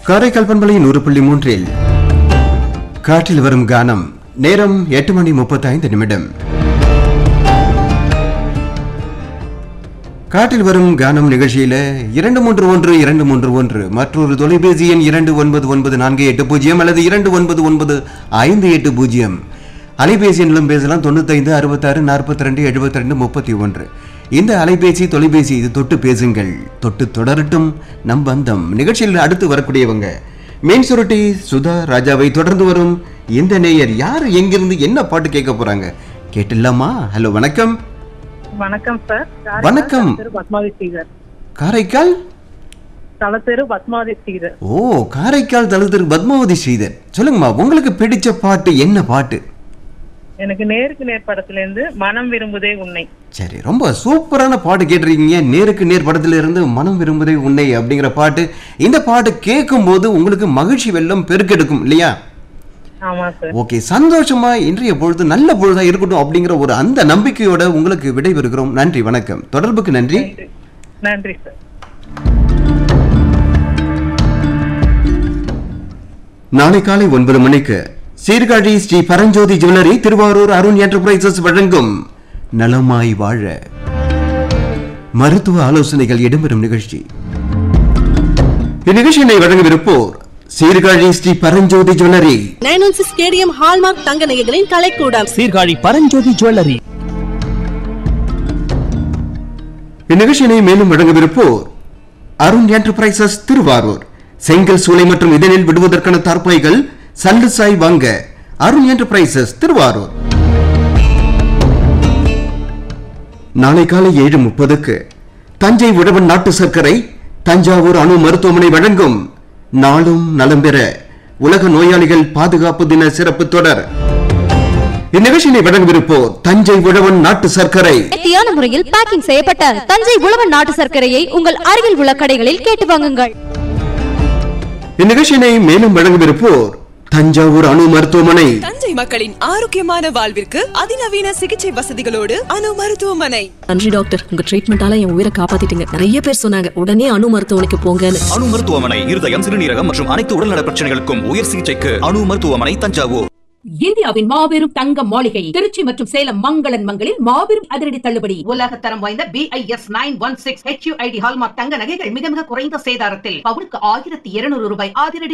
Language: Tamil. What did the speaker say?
காரைக்கால் பண்பலை நூறு புள்ளி மூன்றில் காற்றில் வரும் கானம் நேரம் எட்டு மணி முப்பத்தைந்து நிமிடம் காட்டில் வரும் கானம் நிகழ்ச்சியில இரண்டு மூன்று ஒன்று இரண்டு மூன்று ஒன்று மற்றொரு தொலைபேசி எண் இரண்டு ஒன்பது ஒன்பது நான்கு எட்டு பூஜ்ஜியம் அல்லது இரண்டு ஒன்பது ஒன்பது ஐந்து எட்டு பூஜ்ஜியம் அலைபேசி எண்ணிலும் பேசலாம் தொண்ணூத்தைந்து அறுபத்தாறு நாற்பத்தி ரெண்டு எழுபத்தி ரெண்டு முப்பத்தி ஒன்று இந்த அலைபேசி தொலைபேசி இது தொட்டு பேசுங்கள் தொட்டு தொடரட்டும் நம் பந்தம் நிகழ்ச்சியில் அடுத்து வரக்கூடியவங்க மீன் சுருட்டி சுதா ராஜாவை தொடர்ந்து வரும் இந்த நேயர் யார் எங்கிருந்து என்ன பாட்டு கேட்க போறாங்க கேட்டுலாமா ஹலோ வணக்கம் வணக்கம் சார் காரைக்கால் வணக்கம். தலத்தெரு பத்மாவதி ஸ்ரீதர் காரைக்கால் தலத்தெரு பத்மாவதி ஸ்ரீதர் ஓ காரைக்கால் தழுதர் பத்மாவதி ஸ்ரீதர் சொல்லுங்கம்மா உங்களுக்கு பிடிச்ச பாட்டு என்ன பாட்டு எனக்கு நேருக்கு நேர் படத்துல இருந்து மனம் விரும்புதே உன்னை சரி ரொம்ப சூப்பரான பாட்டு கேட்டிருக்கீங்க நேருக்கு நேர் படத்துல இருந்து மனம் விரும்புதே உன்னை அப்படிங்கிற பாட்டு இந்த பாட்டு கேட்கும்போது உங்களுக்கு மகிழ்ச்சி வெள்ளம் பெருக்கெடுக்கும் இல்லையா ஆமா சார் ஓகே சந்தோஷமா இன்றைய பொழுது நல்ல பொழுதா இருக்கட்டும் அப்படிங்கிற ஒரு அந்த நம்பிக்கையோட உங்களுக்கு விடைபெறுகிறோம் நன்றி வணக்கம் தொடர்புக்கு நன்றி நன்றி நன்றி சார் நாளை காலை ஒன்பது மணிக்கு சீர்காழி ஸ்ரீ பரஞ்சோதி ஜுவல்லரி திருவாரூர் அருண் என்டர்பிரைசஸ் வழங்கும் நலமாய் வாழ மருத்துவ ஆலோசனைகள் இடம்பெறும் நிகழ்ச்சி இந்நிகழ்ச்சியினை வழங்கவிருப்போர் Sirkazhi Sri Paranjothi jewellery nine one six KDM hallmark தங்க நகைகளின் கலைக்கூடம் சீர்காழி பரஞ்சோதி ஜுவல்லரி இந்நிகழ்ச்சியினை மேலும் வழங்கவிருப்போர் அருண் என்டர்பிரைசஸ் திருவாரூர் செங்கல் சூளை மற்றும் இதழில் விடுவதற்கான தார்ப்பாய்கள் சல்லு சாய் வாங்க அருண் என்டர்பிரைசஸ் திருவாரூர் நாளை காலை ஏழு முப்பதுக்கு தஞ்சை உழவன் நாட்டு சர்க்கரை தஞ்சாவூர் அணு மருத்துவமனை வழங்கும் நாளும் நலம் பெற உலக நோயாளிகள் பாதுகாப்பு தின சிறப்பு தொடர் இந்நிகழ்ச்சியினை வழங்கவிருப்போர் தஞ்சை உழவன் நாட்டு சர்க்கரை நேர்த்தியான முறையில் பேக்கிங் செய்யப்பட்ட தஞ்சை உழவன் நாட்டு சர்க்கரையை உங்கள் அருகில் உள்ள கடைகளில் கேட்டு வாங்குங்கள் இந்நிகழ்ச்சியினை மேலும் வழங்கவிருப்போர் தஞ்சாவூர் அணு மருத்துவமனை தஞ்சை மக்களின் ஆரோக்கியமான வாழ்விற்கு அதிநவீன சிகிச்சை வசதிகளோடு அணு மருத்துவமனை நன்றி டாக்டர் உங்க ட்ரீட்மெண்டால என் உயிரை காப்பாத்திட்டீங்க நிறைய பேர் சொன்னாங்க உடனே அணு மருத்துவமனைக்கு போங்கன்னு அணு மருத்துவமனை இருதயம் சிறுநீரகம் மற்றும் அனைத்து உடல்நல பிரச்சனைகளுக்கும் உயர் சிகிச்சைக்கு அணு மருத்துவமனை தஞ்சாவூர் இந்தியாவின் மாபெரும் தங்க மாளிகை திருச்சி மற்றும் சேலம் மங்களன் மங்களில் மாபெரும் அதிரடி தள்ளுபடி உலக தரம் வாய்ந்த BIS nine one six HUID hallmark தங்க நகைகள் மிக மிக குறைந்த சேதாரத்தில் பவுனுக்கு ஆயிரத்தி இருநூறு ரூபாய் அதிரடி